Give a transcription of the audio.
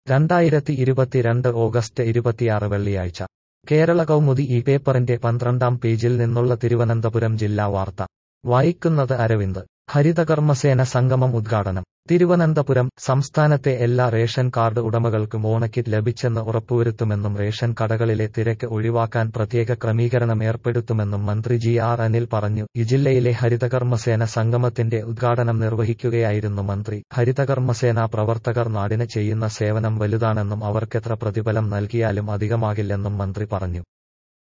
രണ്ടായിരത്തി ഇരുപത്തിരണ്ട് ഓഗസ്റ്റ് ഇരുപത്തിയാറ് വെള്ളിയാഴ്ച കേരള കൗമുദി ഈ പേപ്പറിന്റെ പന്ത്രണ്ടാം പേജിൽ നിന്നുള്ള തിരുവനന്തപുരം ജില്ലാ വാർത്ത വായിക്കുന്നത് അരവിന്ദ് ഹരിതകർമ്മസേന സംഗമം ഉദ്ഘാടനം തിരുവനന്തപുരം സംസ്ഥാനത്തെ എല്ലാ റേഷൻ കാർഡ് ഉടമകൾക്കും ഓണക്കിറ്റ് ലഭിച്ചെന്ന് ഉറപ്പുവരുത്തുമെന്നും റേഷൻ കടകളിലെ തിരക്ക് ഒഴിവാക്കാൻ പ്രത്യേക ക്രമീകരണം ഏർപ്പെടുത്തുമെന്നും മന്ത്രി ജി ആർ അനിൽ പറഞ്ഞു ജില്ലയിലെ ഹരിതകർമ്മസേന സംഗമത്തിന്റെ ഉദ്ഘാടനം നിർവഹിക്കുകയായിരുന്നു മന്ത്രി ഹരിതകർമ്മസേന പ്രവർത്തകർ നാടിന് ചെയ്യുന്ന സേവനം വലുതാണെന്നും അവർക്കെത്ര പ്രതിഫലം നൽകിയാലും അധികമാകില്ലെന്നും മന്ത്രി പറഞ്ഞു